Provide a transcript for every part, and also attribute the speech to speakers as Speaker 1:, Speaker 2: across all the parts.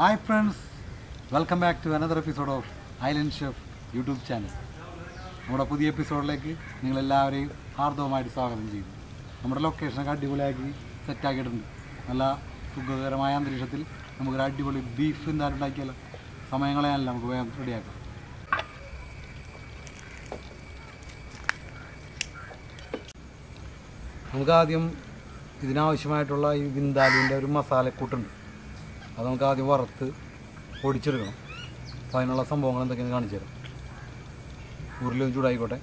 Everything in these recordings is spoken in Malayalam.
Speaker 1: hi friends welcome back to another episode of Island Chef YouTube channel നമ്മുടെ പുതിയ എപ്പിസോഡിലേക്ക് നിങ്ങളെല്ലാവരെയും ഹാർദവമായിട്ട് സ്വാഗതം ചെയ്യുന്നു നമ്മുടെ ലൊക്കേഷനൊക്കെ അടിപൊളിയാക്കി സെറ്റാക്കിയിട്ടുണ്ട് നല്ല സുഖകരമായ അന്തരീക്ഷത്തിൽ നമുക്കൊരു അടിപൊളി ബീഫ് എന്തായാലും ഉണ്ടാക്കിയാലോ സമയങ്ങളെയല്ല നമുക്ക് വേഗം റെഡിയാക്കാം നമുക്ക് ആദ്യം ഇതിനാവശ്യമായിട്ടുള്ള ഈ വിന്താലുവിൻ്റെ ഒരു മസാലക്കൂട്ടുണ്ട് അത് നമുക്ക് ആദ്യം വറുത്ത് പൊടിച്ചെടുക്കണം അപ്പോൾ അതിനുള്ള സംഭവങ്ങൾ എന്തൊക്കെയാണ് കാണിച്ചു തരാം ഉരുളി ചൂടായിക്കോട്ടെ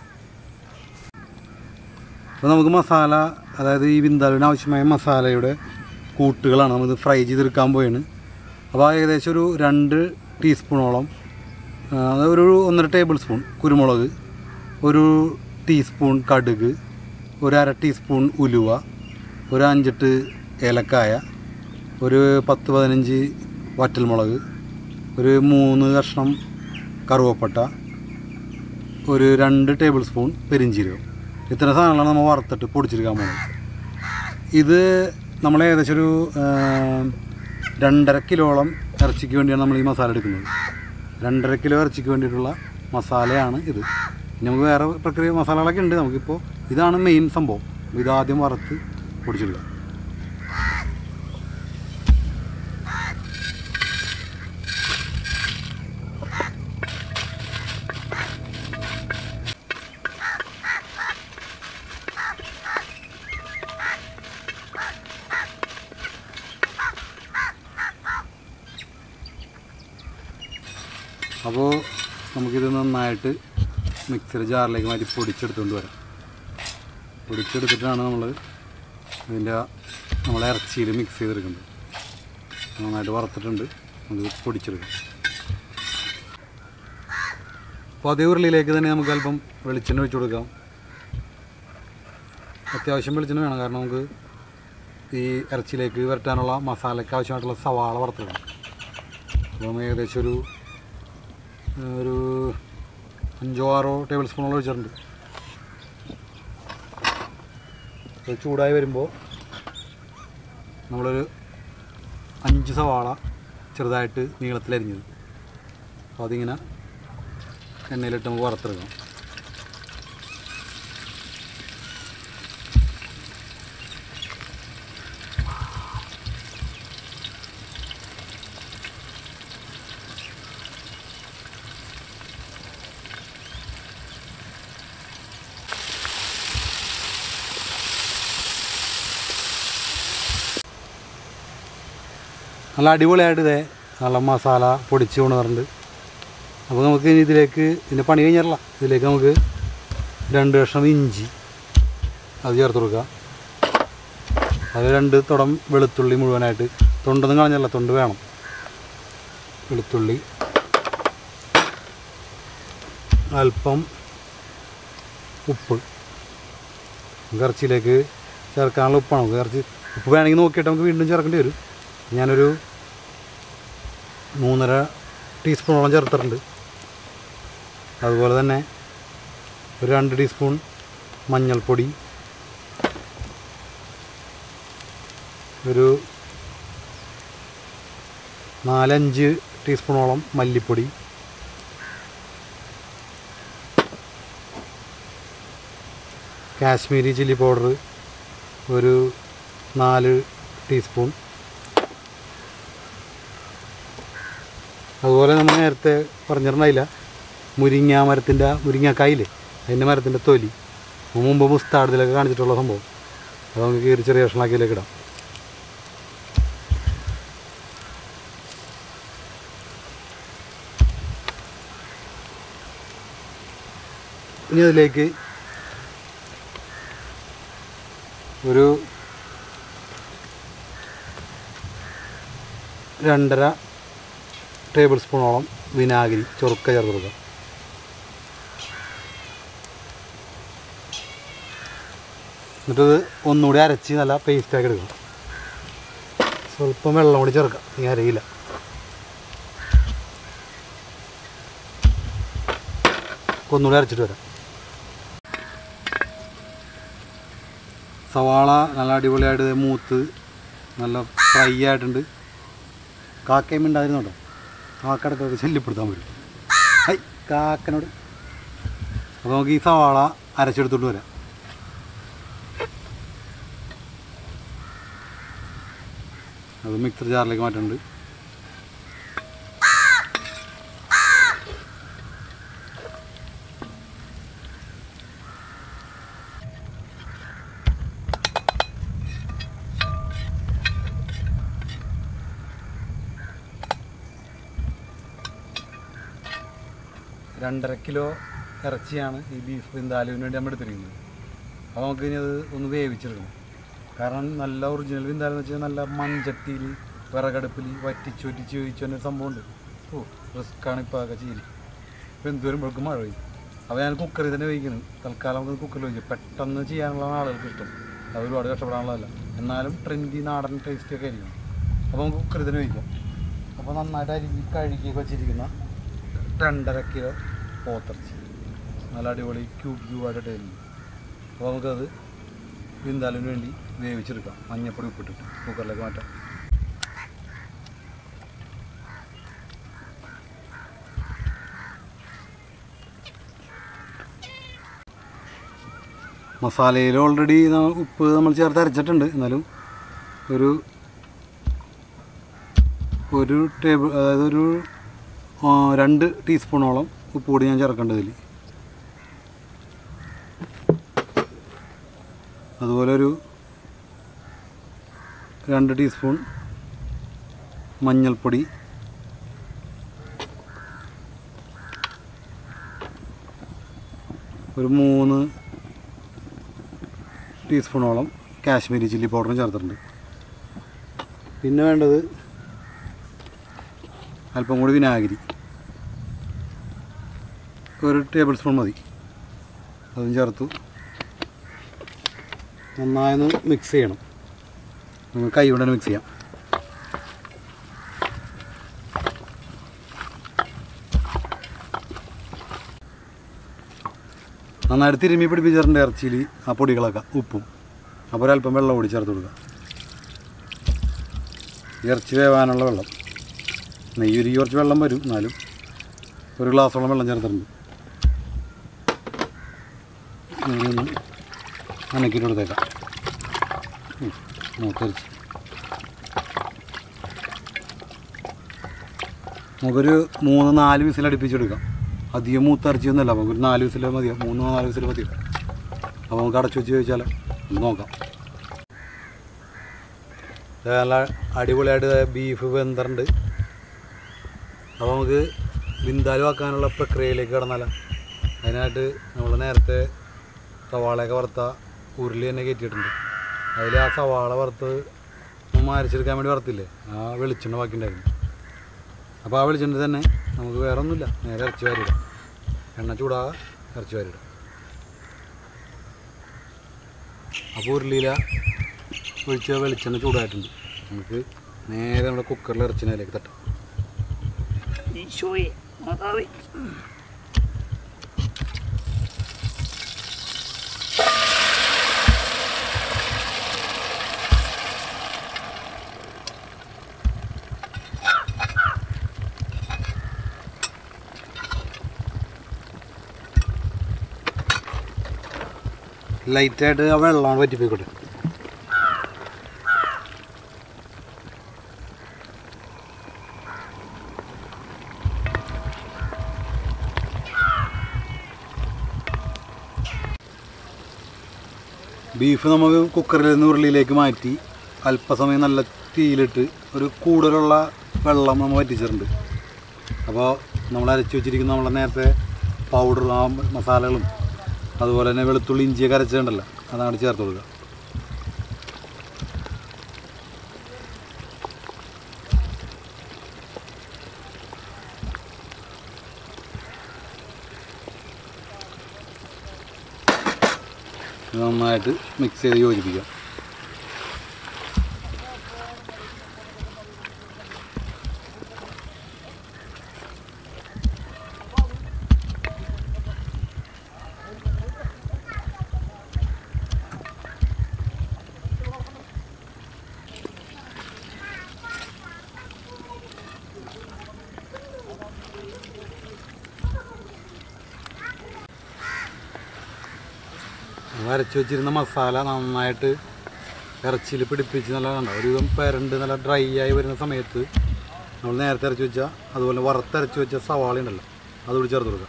Speaker 1: അപ്പോൾ നമുക്ക് മസാല അതായത് ഈ വിന്താലുവിന് ആവശ്യമായ മസാലയുടെ കൂട്ടുകളാണ് നമുക്ക് ഫ്രൈ ചെയ്തെടുക്കാൻ പോയാണ് അപ്പോൾ ഏകദേശം ഒരു രണ്ട് ടീസ്പൂണോളം ആ, അതായത് ഒരു ഒന്നര ടേബിൾ സ്പൂൺ കുരുമുളക് ഒരു ടീസ്പൂൺ കടുക് ഒരു അര ടീസ്പൂൺ ഉലുവ ഒരു അഞ്ചെട്ട് ഏലക്കായ ഒരു പത്ത് പതിനഞ്ച് വറ്റൽമുളക് ഒരു മൂന്ന് കഷ്ണം കറുവപ്പട്ട ഒരു രണ്ട് ടേബിൾ സ്പൂൺ പെരിഞ്ചീരകം ഇത്ര സാധനങ്ങളാണ് നമ്മൾ വറുത്തിട്ട് പൊടിച്ചെടുക്കാൻ പോകുന്നത് ഇത് നമ്മൾ ഏകദേശം ഒരു ആ, രണ്ടര കിലോളം ഇറച്ചിക്ക് വേണ്ടിയാണ് നമ്മൾ ഈ മസാല എടുക്കുന്നത് രണ്ടര കിലോ ഇറച്ചിക്ക് വേണ്ടിയിട്ടുള്ള മസാലയാണ് ഇത് ഇനി നമുക്ക് വേറെ പ്രക്രിയ മസാലകളൊക്കെ ഉണ്ട് നമുക്കിപ്പോൾ ഇതാണ് മെയിൻ സംഭവം അപ്പോൾ ഇതാദ്യം വറുത്ത് പൊടിച്ചെടുക്കാം അപ്പോൾ നമുക്കിത് നന്നായിട്ട് മിക്സർ ജാറിലേക്ക് മാറ്റി പൊടിച്ചെടുത്തുകൊണ്ട് വരാം പൊടിച്ചെടുത്തിട്ടാണ് നമ്മൾ ഇതിൻ്റെ നമ്മളെ ഇറച്ചിയിൽ മിക്സ് ചെയ്തെടുക്കുന്നത് നന്നായിട്ട് വറുത്തിട്ടുണ്ട് നമുക്ക് പൊടിച്ചെടുക്കാം അപ്പോൾ അതേ ഉരുളിയിലേക്ക് തന്നെ നമുക്ക് അല്പം വെളിച്ചെണ്ണ ഒഴിച്ചു കൊടുക്കാം അത്യാവശ്യം വെളിച്ചെണ്ണ വേണം കാരണം നമുക്ക് ഈ ഇറച്ചിയിലേക്ക് വരട്ടാനുള്ള മസാലയ്ക്ക് ആവശ്യമായിട്ടുള്ള സവാള വറുത്തിടണം അപ്പോൾ നമ്മൾ ഏകദേശം ഒരു ഒരു അഞ്ചോ ആറോ ടേബിൾ സ്പൂണോളം ഒഴിച്ചിട്ടുണ്ട് അത് ചൂടായി വരുമ്പോൾ നമ്മളൊരു അഞ്ച് സവാള ചെറുതായിട്ട് നീളത്തിലരിഞ്ഞത് അപ്പോൾ അതിങ്ങനെ എണ്ണയിലിട്ട് നമുക്ക് വറുത്തെടുക്കാം നല്ല അടിപൊളിയായിട്ട് ഇതേ നല്ല മസാല പൊടിച്ച് കൊണ്ടുവന്നിട്ടുണ്ട് അപ്പോൾ നമുക്ക് ഇനി ഇതിലേക്ക് ഇതിൻ്റെ പണി കഴിഞ്ഞിട്ടില്ല ഇതിലേക്ക് നമുക്ക് രണ്ട് കഷ്ണം ഇഞ്ചി അത് ചേർത്ത് കൊടുക്കുക അത് രണ്ട് തുടം വെളുത്തുള്ളി മുഴുവനായിട്ട് തൊണ്ടൊന്നും കളഞ്ഞല്ല തൊണ്ട് വേണം വെളുത്തുള്ളി അല്പം ഉപ്പ് നമുക്ക് ഇറച്ചിയിലേക്ക് ചേർക്കാനുള്ള ഉപ്പാണ് നമുക്ക് ഇറച്ചി ഉപ്പ് വേണമെങ്കിൽ നോക്കിയിട്ട് നമുക്ക് വീണ്ടും ചേർക്കേണ്ടി വരും ഞാനൊരു മൂന്നര ടീസ്പൂണോളം ചേർത്തിട്ടുണ്ട് അതുപോലെ തന്നെ ഒരു രണ്ട് ടീസ്പൂൺ മഞ്ഞൾപ്പൊടി ഒരു നാലഞ്ച് ടീസ്പൂണോളം മല്ലിപ്പൊടി കാശ്മീരി ചില്ലി പൗഡർ ഒരു നാല് ടീസ്പൂൺ അതുപോലെ നമ്മൾ നേരത്തെ പറഞ്ഞിട്ടുണ്ടായില്ല മുരിങ്ങ മരത്തിൻ്റെ മുരിങ്ങക്കായില്ലേ അതിൻ്റെ മരത്തിൻ്റെ തൊലി മുമ്പ് മുസ്താടത്തിലൊക്കെ കാണിച്ചിട്ടുള്ള സംഭവം അത് നമുക്ക് കീറി ചെറിയ കഷ്ണാക്കിയിലേക്ക് ഇടാം ഇനി അതിലേക്ക് ഒരു രണ്ടര ടേബിൾ സ്പൂണോളം വിനാഗിരി ചൊറുക്ക ചേർത്ത് കൊടുക്കുക എന്നിട്ടത് ഒന്നുകൂടി അരച്ച് നല്ല പേസ്റ്റാക്കി എടുക്കണം സ്വല്പം വെള്ളം കൂടി ചേർക്കാം ഈ അരയില്ല ഒന്നുകൂടി അരച്ചിട്ട് വരാം സവാള നല്ല അടിപൊളിയായിട്ട് ദേ മൂത്ത് നല്ല ഫ്രൈ ആയിട്ടുണ്ട് കാക്കയും ഉണ്ടായിരുന്നു കേട്ടോ കാക്കടക്കൊക്കെ ശല്യപ്പെടുത്താൻ വരും ഹൈ കാക്കനോട് അപ്പോൾ നമുക്ക് ഈ സവാള അരച്ചെടുത്തോണ്ട് വരാം അത് മിക്സർ ജാറിലേക്ക് മാറ്റുന്നുണ്ട് രണ്ടര കിലോ ഇറച്ചിയാണ് ഈ ബീഫ് വിന്താലുവിന് വേണ്ടി നമ്മൾ എടുത്തിരിക്കുന്നത് അപ്പോൾ നമുക്ക് ഇനി അത് ഒന്ന് വേവിച്ചെടുക്കണം കാരണം നല്ല ഒറിജിനൽ വിന്താലെന്ന് വെച്ചാൽ നല്ല മൺചട്ടിയിൽ വിറകടുപ്പിൽ വറ്റിച്ച് വറ്റിച്ച് വേവിച്ചു തന്നെ ഒരു സംഭവമുണ്ട് ഓ റിസ്ക്കാണ് ഇപ്പോൾ ആകെ ചെയ്യൽ ഇപ്പോൾ എന്ത് വരുമ്പോഴേക്കും മഴ പെയ്യും അപ്പോൾ ഞാൻ കുക്കറിൽ തന്നെ വേവിക്കുന്നത് തൽക്കാലം നമുക്ക് കുക്കറിൽ വേവിക്കും പെട്ടെന്ന് ചെയ്യാനുള്ള ആളുകൾക്ക് ഇഷ്ടം അത് ഒരുപാട് കഷ്ടപ്പെടാനുള്ളതല്ല എന്നാലും ട്രെൻഡി നാടൻ ടേസ്റ്റ് ഒക്കെ ആയിരിക്കും അപ്പോൾ നമുക്ക് കുക്കറിൽ തന്നെ വേവിക്കാം അപ്പോൾ നന്നായിട്ട് അരിഞ്ഞ് കഴുകി വെച്ചിരിക്കുന്ന രണ്ടര കിലോ പോത്തിറച്ചി നല്ല അടിപൊളി ക്യൂബ് ക്യൂബായിട്ട് ടൈമിൽ അപ്പോൾ നമുക്കത് വിന്താലിന് വേണ്ടി വേവിച്ചെടുക്കാം മഞ്ഞപ്പൊടി ഉപ്പിട്ടിട്ട് കുക്കറിലേക്ക് മാറ്റാം മസാലയിൽ ഓൾറെഡി ഉപ്പ് നമ്മൾ ചേർത്ത് അരച്ചിട്ടുണ്ട് എന്നാലും ഒരു ഒരു ടേബിൾ അതായത് ഒരു ആ, രണ്ട് ടീസ്പൂണോളം ഉപ്പ് കൂടി ഞാൻ ചേർക്കേണ്ടതിൽ അതുപോലെ ഒരു രണ്ട് ടീസ്പൂൺ മഞ്ഞൾപ്പൊടി ഒരു മൂന്ന് ടീസ്പൂണോളം കാശ്മീരി ചില്ലി പൗഡറും ചേർത്തിട്ടുണ്ട് പിന്നെ വേണ്ടത് അല്പം കൂടി വിനാഗിരി ഒരു ടേബിൾ സ്പൂൺ മതി അതും ചേർത്തു നന്നായൊന്ന് മിക്സ് ചെയ്യണം നമുക്ക് കൈ കൊണ്ട് മിക്സ് ചെയ്യാം നന്നായിട്ട് തിരുമ്മി പിടിപ്പിച്ചിട്ടുണ്ട് ഇറച്ചിയിൽ ആ പൊടികളൊക്കെ ഉപ്പും അപ്പോൾ ഒരല്പം വെള്ളം കൂടി ചേർത്ത് കൊടുക്കുക ഇറച്ചി വേവാനുള്ള വെള്ളം നെയ്യൊരു കുറച്ച് വെള്ളം വരും എന്നാലും ഒരു ഗ്ലാസ്സോളം വെള്ളം ചേർത്തിട്ടുണ്ട് ഇതൊന്ന് അനക്കിട്ട് കൊടുത്തേക്കാം ഉം, മൂത്തരിച്ച് നമുക്കൊരു മൂന്ന് നാല് വിസിൽ അടുപ്പിച്ചെടുക്കാം അധികം മൂത്തരച്ചിയൊന്നുമല്ല നമുക്കൊരു നാല് വിസിൽ മതിയോ മൂന്നോ നാല് വിസിൽ മതിയോ അപ്പോൾ നമുക്ക് അടച്ചു വെച്ച് ചോദിച്ചാലോ ഒന്ന് നോക്കാം ഇത് നല്ല അടിപൊളിയായിട്ട് ദേ ബീഫ് വെന്തറുണ്ട് അപ്പോൾ നമുക്ക് ബിന്ദാലു ആക്കാനുള്ള പ്രക്രിയയിലേക്ക് കടന്നാലോ അതിനായിട്ട് നമ്മൾ നേരത്തെ സവാളയൊക്കെ വറുത്ത ഉരുളി തന്നെ കയറ്റിയിട്ടുണ്ട് അതിൽ ആ സവാള വറുത്ത് നമ്മൾ അരച്ചെടുക്കാൻ വേണ്ടി വറുത്തില്ലേ ആ വെളിച്ചെണ്ണ ബാക്കിയുണ്ടായിരുന്നു അപ്പോൾ ആ വെളിച്ചെണ്ണ തന്നെ നമുക്ക് വേറെ ഒന്നുമില്ല നേരെ ഇറച്ചി വാരിയിടാം എണ്ണ ചൂടാകാം ഇറച്ചി വാരിയിടാം അപ്പോൾ ഉരുളിയില ഒഴിച്ച വെളിച്ചെണ്ണ ചൂടായിട്ടുണ്ട് നമുക്ക് നേരെ നമ്മുടെ കുക്കറിൽ ഇറച്ചിനതിലേക്ക് തട്ടാം
Speaker 2: ഈശോയെ മാതാവേ
Speaker 1: ലൈറ്റായിട്ട് ആ വെള്ളമാണ് പറ്റിപ്പോയിക്കോട്ടെ ബീഫ് നമുക്ക് കുക്കറിൽ നിന്ന് ഉരുളിയിലേക്ക് മാറ്റി അല്പസമയം നല്ല തീയിലിട്ട് ഒരു കൂടുതലുള്ള വെള്ളം നമ്മൾ വറ്റിച്ചിട്ടുണ്ട് അപ്പോൾ നമ്മൾ അരച്ച് വെച്ചിരിക്കുന്ന നമ്മളെ നേരത്തെ പൗഡർ ആ മസാലകളും അതുപോലെ തന്നെ വെളുത്തുള്ളി ഇഞ്ചിയൊക്കെ അരച്ചിട്ടുണ്ടല്ലോ അതാണ് ചേർത്ത് കൊടുക്കുക ഇത് നന്നായിട്ട് മിക്സ് ചെയ്ത് യോജിപ്പിക്കാം നമ്മൾ അരച്ച് വെച്ചിരുന്ന മസാല നന്നായിട്ട് ഇറച്ചിയിൽ പിടിപ്പിച്ച് നല്ല കണ്ടോ ഒരുവിധം പെരണ്ട് നല്ല ഡ്രൈ ആയി വരുന്ന സമയത്ത് നമ്മൾ നേരത്തെ അരച്ച് വെച്ച അതുപോലെ വറുത്തരച്ച് വെച്ച സവാള ഉണ്ടല്ലോ അതുകൂടി ചേർത്ത് കൊടുക്കുക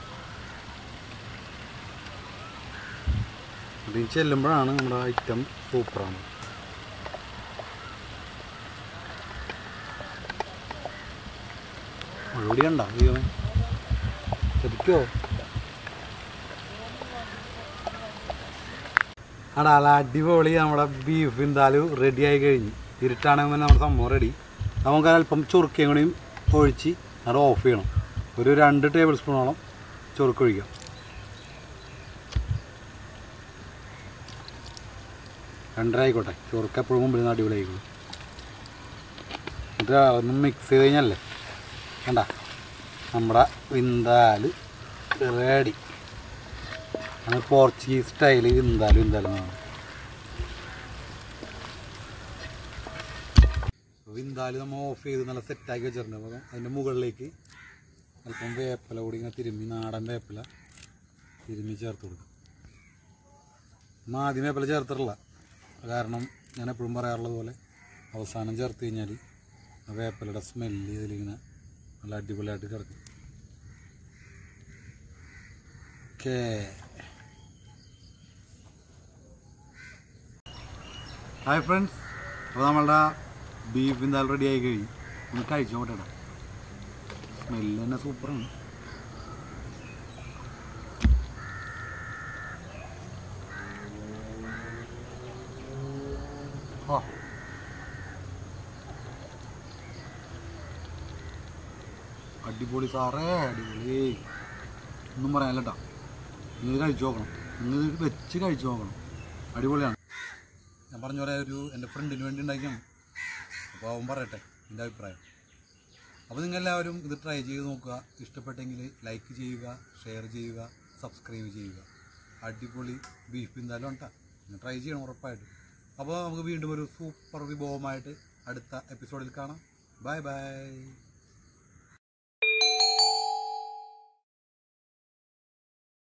Speaker 1: അതിന് ചെല്ലുമ്പോഴാണ് നമ്മുടെ ഐറ്റം സൂപ്പറാണ് മറുപടി കണ്ട അയ്യോ ശ്രദ്ധിക്കോ ആടാ അല്ല അടിപൊളി നമ്മുടെ ബീഫ് എന്തായാലും റെഡി ആയി കഴിഞ്ഞു ഇരുട്ടാണെങ്കിൽ നമ്മുടെ സംഭവം റെഡി നമുക്ക് അല്പം ചുറുക്കയും കൂടിയും ഒഴിച്ച് അത് ഓഫ് ചെയ്യണം ഒരു രണ്ട് ടേബിൾ സ്പൂണോളം ചുറുക്ക് ഒഴിക്കാം രണ്ടര ആയിക്കോട്ടെ ചുറുക്ക് എപ്പോഴും മുമ്പിൽ നിന്ന് അടിപൊളിയായിക്കോളും എന്നിട്ട് ഒന്ന് മിക്സ് ചെയ്ത് കഴിഞ്ഞല്ലേ കണ്ട നമ്മുടെ വിന്താല് റെഡി അത് പോർച്ചുഗീസ് സ്റ്റൈല് വിന്താലും വിന്താലും എന്നാണ് വിന്താല് നമ്മൾ ഓഫ് ചെയ്ത് നല്ല സെറ്റാക്കി വെച്ചിട്ടുണ്ട് അപ്പോൾ അതിൻ്റെ മുകളിലേക്ക് അല്പം വേപ്പില കൂടി ഇങ്ങനെ തിരുമ്മി നാടൻ വേപ്പില തിരുമ്മി ചേർത്ത് കൊടുക്കും നമ്മൾ ആദ്യം വേപ്പില ചേർത്തിട്ടില്ല കാരണം ഞാൻ എപ്പോഴും പറയാറുള്ളത് പോലെ അവസാനം ചേർത്ത് കഴിഞ്ഞാൽ ആ വേപ്പിലയുടെ സ്മെല്ല് ഇതിലിങ്ങനെ നല്ല അടിപൊളിയായിട്ട് കിടക്കും ഓക്കേ ഹായ് ഫ്രണ്ട്സ് അപ്പോൾ നമ്മളുടെ ബീഫ് എന്തായാലും റെഡി ആയി കഴിഞ്ഞു ഒന്ന് കഴിച്ചു നോക്കട്ടെ സ്മെല്ല് തന്നെ സൂപ്പറാണ് ആ അടിപൊളി സാറേ അടിപൊളി ഒന്നും പറയാനില്ല കേട്ടോ നിങ്ങൾ കഴിച്ചു നോക്കണം നിങ്ങൾ ഇത് വെച്ച് കഴിച്ചു നോക്കണം അടിപൊളിയാണ് ഞാൻ പറഞ്ഞ പോലെ ഒരു എൻ്റെ ഫ്രണ്ടിന് വേണ്ടി ഉണ്ടാക്കിയാണ് അപ്പോൾ അവൻ പറയട്ടെ എൻ്റെ അഭിപ്രായം അപ്പോൾ നിങ്ങളെല്ലാവരും ഇത് ട്രൈ ചെയ്ത് നോക്കുക ഇഷ്ടപ്പെട്ടെങ്കിൽ ലൈക്ക് ചെയ്യുക ഷെയർ ചെയ്യുക സബ്സ്ക്രൈബ് ചെയ്യുക അടിപൊളി ബീഫ് എന്തായാലും ഉണ്ടാ ട്രൈ ചെയ്യണം ഉറപ്പായിട്ട് അപ്പോൾ നമുക്ക് വീണ്ടും ഒരു സൂപ്പർ വിഭവമായിട്ട് അടുത്ത എപ്പിസോഡിൽ കാണാം ബൈ ബൈ